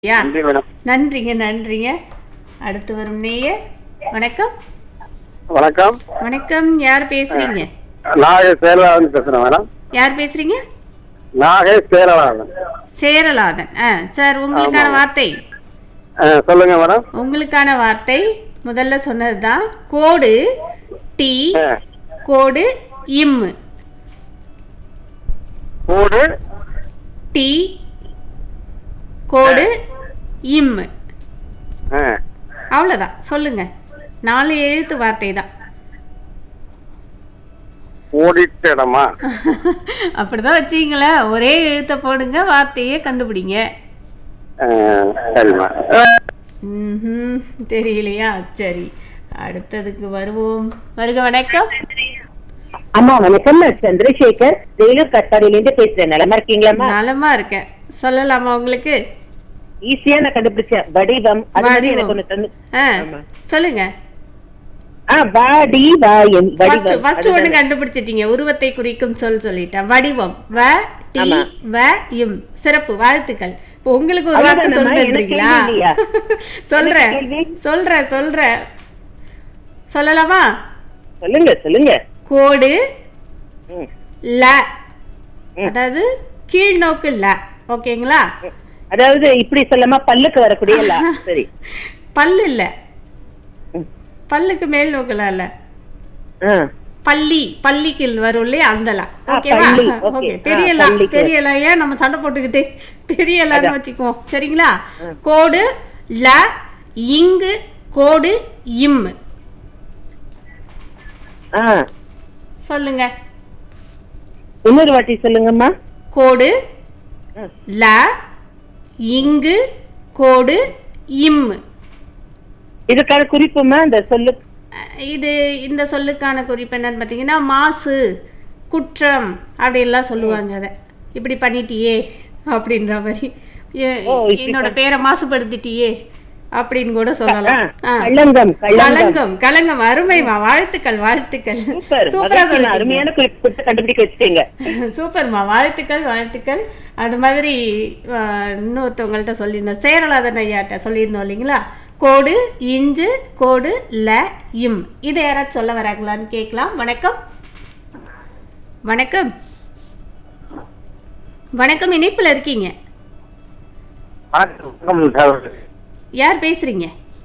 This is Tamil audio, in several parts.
யா நன்றி மேடம் நன்றிங்க நன்றிங்க அடுத்து வரும் நேயர் வணக்கம் வணக்கம் வணக்கம் யார் பேசுறீங்க நாகே சேரலாதன் பேசுறேன் மேடம் யார் பேசுறீங்க நாகே சேரலாதன் சேரலாதன் ஆ சார் உங்களுக்கான ஆமாம். வார்த்தை ஆ, சொல்லுங்க மேடம் உங்களுக்கான வார்த்தை முதல்ல சொன்னதுதான் கோடு டி ஆ, கோடு இம் கூடு டி கோடு இம் ஆ, அவ்வளோதான் சொல்லுங்க நாலு எழுத்து வார்த்தை தான் ஓடிட்ட இடமா அப்படிதான் வச்சீங்களேன் ஒரே எழுத்தை போடுங்க வார்த்தையே கண்டுபிடிங்க ஆ, சரிம்மா ம்ஹும். தெரியலையா சரி அடுத்ததுக்கு வருவோம் வருக வணக்கம் அம்மா வணக்கம் நான் சந்திரசேகர் வேலூர் கட்டாடியில இருந்து பேசுறேன் நலமா இருக்கீங்களாம்மா நலமா இருக்கேன் சொல்லலாமா உங்களுக்கு ஈஸியா நான் கண்டுபிடிச்சேன் வடிவம் அது வந்து வடிவம். எனக்கு ஒண்ணு தந்து ஆ, ஆமா. சொல்லுங்க ஆ வாடி வாயம் ஃபர்ஸ்ட் வடிவம் ஃபர்ஸ்ட் ஒண்ணு அதுதானே? கண்டுபிடிச்சிட்டீங்க உருவத்தை குறிக்கும் சொல் சொல்லிட்டேன் வடிவம் வ டி ஆமா. வ இம் சிறப்பு வாழ்த்துக்கள் இப்போ உங்களுக்கு ஒரு வார்த்தை அதுதானம்மா, சொல்றீங்களா எனக்கு கேள்வி இல்லையா? சொல்றேன் எனக்கு கேள்வி? சொல்றேன் சொல்றேன் சொல்லலாமா சொல்லுங்க சொல்லுங்க கோடு ம், ல ம். அதாவது கீழ் நோக்கு ல ஓகேங்களா ம். அதாவது இப்படி சொல்லாம பல்லுக்கு வரக்கூடிய இல்ல சரி பல்லு இல்ல ம். பல்லுக்கு மேல் நோக்குல இல்ல ஆ, பள்ளி பள்ளிக்கு வரும் இல்லையா அந்த ல ஆ, ஓகேவா பள்ளி, okay. ஓகே ஆ, பெரிய ல பள்ளிக்கு. பெரிய ல ஏன் நம்ம சண்டை போட்டுக்கிட்டு பெரிய லன்னு அதான். வச்சுக்குவோம் சரிங்களா கோடு ல இங்கு கோடு இம் ஆ. சொல்லுங்க இன்னொரு வாட்டி சொல்லுங்கம்மா கோடு ஆ. ல இங்கு கோடு இம் இதுக்கான குறிப்புமா இந்த சொல்லு இது இந்த சொல்லுக்கான குறிப்பு என்னன்னு பார்த்தீங்கன்னா மாசு குற்றம் அப்படின்லாம் சொல்லுவாங்க அதை இப்படி பண்ணிட்டியே அப்படின்ற மாதிரி ஏ- ஓ, இப்படி என்னோட பேரை மாசுபடுத்திட்டியே அப்படின்னு கூட ஆ, சொல்லலாம் ஆ. கள்ளங்கம் கள்ளங்கம் கலங்கம் கலங்கம் அருமைமா வாழ்த்துக்கள் வாழ்த்துக்கள் சூப்பர் சூப்பரா மகிழ்ச்சி, நான் சொல்லிட்டீங்க அருமையான குறிப்பு கொடுத்து கண்டுபிடிக்க வச்சுட்டீங்க சூப்பர்மா வாழ்த்துக்கள் வாழ்த்துக்கள் அது மாதிரி ஆ, இன்னொருத்தவங்கள்ட்ட சொல்லியிருந்தோம் சேரலாதன் ஐயாட்ட சொல்லியிருந்தோம் இல்லைங்களா கோடு இஞ்சு கோடு ல இம் இதை யாராச்சும் சொல்ல வராங்களான்னு கேட்கலாம் வணக்கம் வணக்கம் வணக்கம் இணைப்பில் இருக்கீங்க வணக்கம் சகோதரி. யார் பேசுறீங்க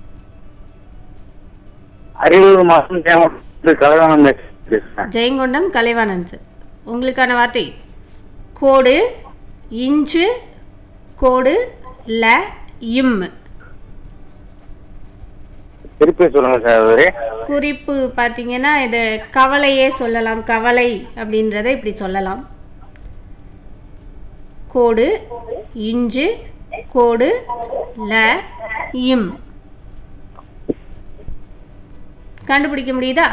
அரியலூர் மாவட்டம் தேவட்டு கலகானம் பேசுறேன் ஜெயங்கொண்டம் கலைவாணன் சார் உங்களுக்கான வார்த்தை கோடு இஞ்சு கோடு ல இம் திருப்பி சொல்லுங்க சகோதரி குறிப்பு பார்த்தீங்கன்னா இது கவலையே சொல்லலாம் கவலை அப்படின்றத இப்படி சொல்லலாம் கோடு இஞ்சு கோடு ல இம் கண்டுபிடிக்க முடியுதா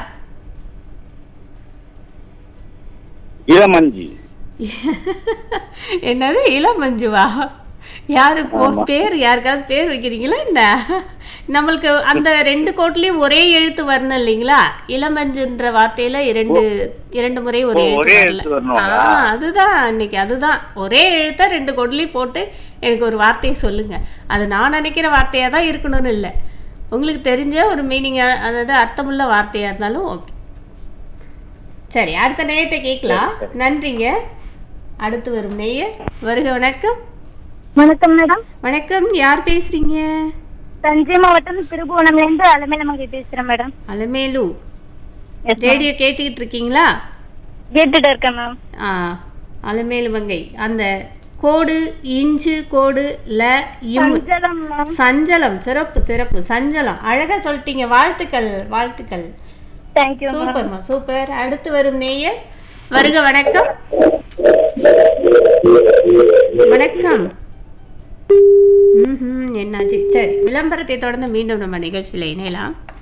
இளமஞ்சி என்னது இளமஞ்சுவா யாரு போ பேர் யாருக்காவது பேர் வைக்கிறீங்களா என்ன நம்மளுக்கு அந்த ரெண்டு கோட்லயும் ஒரே எழுத்து வரணும் இல்லைங்களா இளமஞ்சுன்ற வார்த்தையில இரண்டு இரண்டு முறை ஒரே ஓ, ஒரே எழுத்து எழுத்து வரல வரணுங்களா? ஆ, அதுதான் இன்னைக்கு அதுதான் ஒரே எழுத்த ரெண்டு கோட்லயும் போட்டு எனக்கு ஒரு வார்த்தையை சொல்லுங்க அது நான் நினைக்கிற வார்த்தையா தான் இருக்கணும்னு இல்லை உங்களுக்கு தெரிஞ்ச ஒரு மீனிங் அதாவது அர்த்தமுள்ள வார்த்தையா இருந்தாலும் ஓகே சரி அடுத்த நேயத்தை கேட்கலாம் நன்றிங்க அடுத்து வரும் நேயர் வருக வணக்கம் வணக்கம் மேடம் வணக்கம் யார் பேசுறீங்க தஞ்சை மாவட்டம் திருபுவனம்ல இருந்து அலமேலமங்கை பேசுறேன் madam Alamelu Yes, ma'am. Radio கேட்டுக்கிட்டு இருக்கீங்களா கேட்டுட்டு இருக்கேன் மேம் ஆ அலமேலு மங்கை அந்த கோடு இஞ்சு கோடு ல இம் சஞ்சலம் மேம் சஞ்சலம் சிறப்பு சிறப்பு சஞ்சலம் அழகா சொல்லிட்டீங்க வாழ்த்துக்கள் வாழ்த்துக்கள் தேங்க்யூ மேம் சூப்பர்மா சூப்பர் அடுத்து வரும் நேயர் வருக வணக்கம் வணக்கம் ம்ஹும், என்னாச்சு சரி விளம்பரத்தை தொடர்ந்து மீண்டும் நம்ம நிகழ்ச்சியில் இணையலாம்